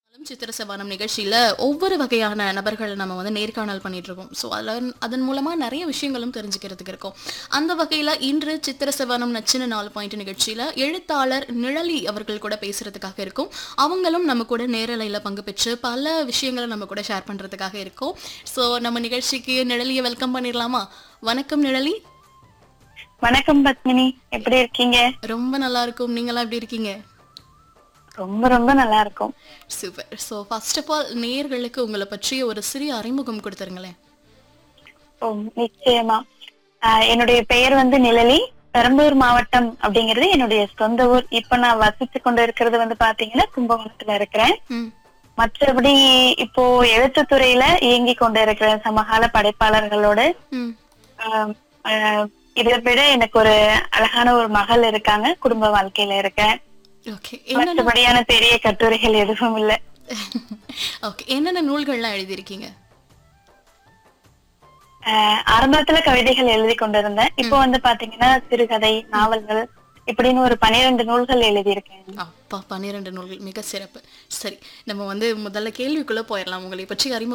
சித்திர சவானம் நிகழ்ச்சியில ஒவ்வொரு வகையான நபர்களை நம்ம வந்து நேர்காணல் பண்ணிட்டு இருக்கோம் ஸோ அதில் அதன் மூலமா நிறைய விஷயங்களும் தெரிஞ்சுக்கிறதுக்கு இருக்கும் அந்த வகையில இன்று சித்திர சவானம் நச்சின நாலு பாயிண்ட் நிகழ்ச்சியில எழுத்தாளர் நிழலி அவர்கள் கூட பேசுறதுக்காக இருக்கும் அவங்களும் நம்ம கூட நேரலையில பங்கு பெற்று பல விஷயங்களை நம்ம கூட ஷேர் பண்றதுக்காக இருக்கும் ஸோ நம்ம நிகழ்ச்சிக்கு நிழலியை வெல்கம் பண்ணிடலாமா வணக்கம் நிழலி வணக்கம் பத்மினி எப்படி இருக்கீங்க ரொம்ப நல்லா இருக்கும் நீங்களா எப்படி இருக்கீங்க ரொம்ப ரொம்ப நல்லா இருக்கும் super so first of all நேயர்களுக்கு உங்களை பற்றிய ஒரு சிறிய அறிமுகம் கொடுத்துருங்களேன் ஓ நிச்சயமா ஆஹ் என்னுடைய பெயர் வந்து நிழலி பெரம்பலூர் மாவட்டம் அப்படிங்கிறது என்னுடைய சொந்த ஊர் இப்ப நான் வசித்து கொண்டு இருக்கிறது வந்து பாத்தீங்கன்னா கும்பகோணத்துல இருக்கிறேன் ம் மற்றபடி இப்போ எழுத்துத்துறையில இயங்கி கொண்டு இருக்கிறேன் சமகால படைப்பாளர்களோடு ம் ஆஹ் ஆஹ் இதை விட எனக்கு ஒரு அழகான ஒரு மகள் இருக்காங்க குடும்ப வாழ்க்கையில இருக்கேன் ஓகே என்ன மற்றபடியான பெரிய கட்டுரைகள் எதுவும் இல்லை ஓகே என்னென்ன நூல்கள்லாம் எழுதியிருக்கீங்க ஆஹ் ஆரம்பத்துல கவிதைகள் எழுதி கொண்டிருந்தேன் இப்போ வந்து பாத்தீங்கன்னா சிறுகதை நாவல்கள் இப்படின்னு ஒரு பன்னிரண்டு நூல்கள் எழுதியிருக்கேன் அப்பா பன்னிரெண்டு நூல்கள் மிக சிறப்பு சரி நம்ம வந்து முதல்ல கேள்விக்குள்ள போயிடலாம் உங்களை பற்றி அறிமுகம்